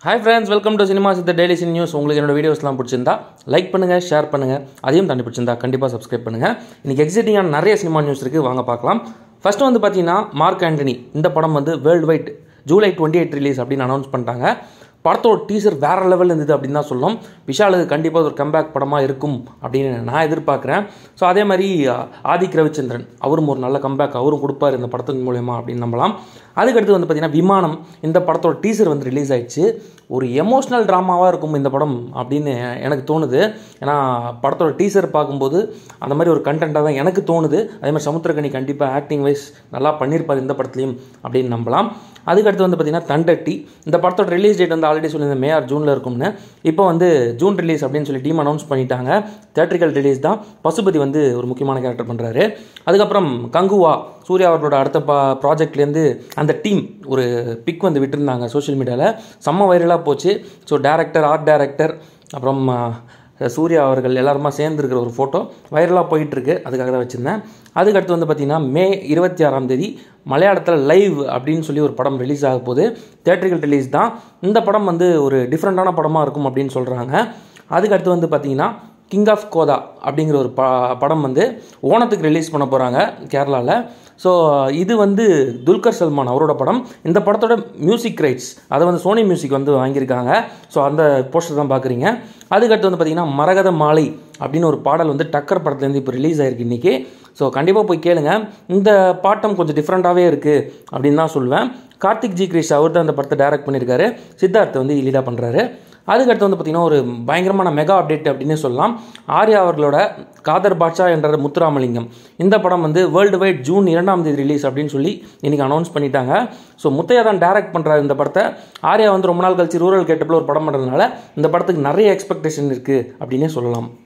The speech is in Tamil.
hi friends welcome to cinema சித்த டெய்லி சின் நியூஸ் உங்களுக்கு என்னோட வீடியோஸ்லாம் பிடிச்சிருந்தா லைக் பண்ணுங்கள் ஷேர் பண்ணுங்கள் அதையும் தாண்டி பிடிச்சிருந்தா கண்டிப்பாக சப்ஸ்கிரைப் பண்ணுங்கள் இன்றைக்கி எக்ஸைட்டிங்கான நிறைய சினிமா நியூஸ் இருக்குது வாங்க பார்க்கலாம் ஃபஸ்ட்டு வந்து பார்த்தீங்கன்னா மார்க் ஆண்டனி இந்த படம் வந்து world wide July twenty eight release அப்படின்னு அனௌன்ஸ் பண்ணிட்டாங்க படத்தோட டீசர் வேறு லெவலில் இருந்தது அப்படின்னு தான் சொல்லணும் விஷாலுக்கு கண்டிப்பாக ஒரு கம்பேக் படமாக இருக்கும் அப்படின்னு நான் எதிர்பார்க்குறேன் ஸோ அதே மாதிரி அஹ், ஆதிக் ரவிச்சந்திரன் அவரும் ஒரு நல்ல கம்பேக் அவரும் கொடுப்பார் இந்த படத்தின் மூலயமா அப்படின்னு நம்பலாம் அதுக்கடுத்து வந்து பார்த்திங்கன்னா விமானம் இந்த படத்தோட டீசர் வந்து ரிலீஸ் ஆயிடுச்சு ஒரு எமோஷ்னல் ட்ராமாவாக இருக்கும் இந்த படம் அப்படின்னு எனக்கு தோணுது ஏன்னா படத்தோட டீசர் பார்க்கும்போது அந்த மாதிரி ஒரு கண்டென்ட்டாக தான் எனக்கு தோணுது அதே மாதிரி சமுத்திரகனி கண்டிப்பாக ஆக்டிங் வைஸ் நல்லா பண்ணியிருப்பார் இந்த படத்துலையும் அப்படின்னு நம்பலாம் அதுக்கடுத்து வந்து பார்த்திங்கன்னா தண்டட்டி இந்த படத்தோட ரிலீஸ் டேட் வந்து ஆல்ரெடி சொல்லியிருந்தேன் மே ஆர் ஜூனில் இருக்கும்னு இப்போ வந்து ஜூன் ரிலீஸ் அப்படின்னு சொல்லி டீம் அனௌன்ஸ் பண்ணிட்டாங்க தேட்ரிக்கல் ரிலீஸ் தான் பசுபதி வந்து ஒரு முக்கியமான கேரக்டர் பண்ணுறாரு அதுக்கப்புறம் கங்குவா சூர்யா அவர்களோட அடுத்த பா ப்ராஜெக்ட்லேருந்து அந்த டீம் ஒரு பிக் வந்து விட்டுருந்தாங்க சோஷியல் மீடியாவில் செம்ம வைரலாக போச்சு ஸோ டேரக்டர் ஆர்ட் டேரக்டர் அப்புறம் அஹ், சூர்யா அவர்கள் எல்லாருமா சேர்ந்துருக்கிற ஒரு ஃபோட்டோ வைரலாக போயிட்டுருக்கு அதுக்காக தான் வச்சுருந்தேன் அதுக்கடுத்து வந்து பார்த்திங்கன்னா மே இருபத்தி ஆறாம் தேதி மலையாளத்தில் லைவ் அப்படின்னு சொல்லி ஒரு படம் ரிலீஸ் ஆக போகுது தேட்டரிக்கல் ரிலீஸ் தான் இந்த படம் வந்து ஒரு டிஃப்ரெண்ட்டான படமாக இருக்கும் அப்படின்னு சொல்கிறாங்க அதுக்கடுத்து வந்து பார்த்திங்கன்னா கிங் ஆஃப் கோதா அப்படிங்கிற ஒரு ப படம் வந்து ஓணத்துக்கு ரிலீஸ் பண்ண போகிறாங்க கேரளாவில் ஸோ இது வந்து துல்கர் சல்மான் அவரோட படம் இந்த படத்தோட மியூசிக் ரைட்ஸ் அதை வந்து சோனி மியூசிக் வந்து வாங்கியிருக்காங்க ஸோ அந்த போஸ்டர் தான் பார்க்குறீங்க அதுக்கடுத்து வந்து பார்த்திங்கன்னா மரகத மாலை அப்படின்னு ஒரு பாடல் வந்து டக்கர் படத்துலேருந்து இப்போ ரிலீஸ் ஆயிருக்கு இன்றைக்கி ஸோ கண்டிப்பாக போய் கேளுங்க இந்த பாட்டம் கொஞ்சம் டிஃப்ரெண்ட்டாகவே இருக்குது அப்படின்னு தான் சொல்லுவேன் கார்த்திக் ஜி கிரீஷ் அவர் தான் இந்த படத்தை டைரக்ட் பண்ணியிருக்காரு சித்தார்த் வந்து லீடாக பண்ணுறாரு அதுக்கடுத்து வந்து பார்த்திங்கன்னா ஒரு பயங்கரமான மெகா அப்டேட் அப்படின்னே சொல்லலாம் ஆர்யா அவர்களோட காதர் பாட்ஷா என்ற முத்துராமலிங்கம் இந்த படம் வந்து வேர்ல்டு வைட் ஜூன் இரண்டாம் தேதி ரிலீஸ் அப்படின்னு சொல்லி இன்றைக்கி அனௌன்ஸ் பண்ணிட்டாங்க ஸோ முத்தையா தான் டைரக்ட் பண்ணுறாரு இந்த படத்தை ஆர்யா வந்து ரொம்ப நாள் கழிச்சு ரூரல் கேட்டப்பில் ஒரு படம் பண்ணுறதுனால இந்த படத்துக்கு நிறைய எக்ஸ்பெக்டேஷன் இருக்குது அப்படின்னே சொல்லலாம்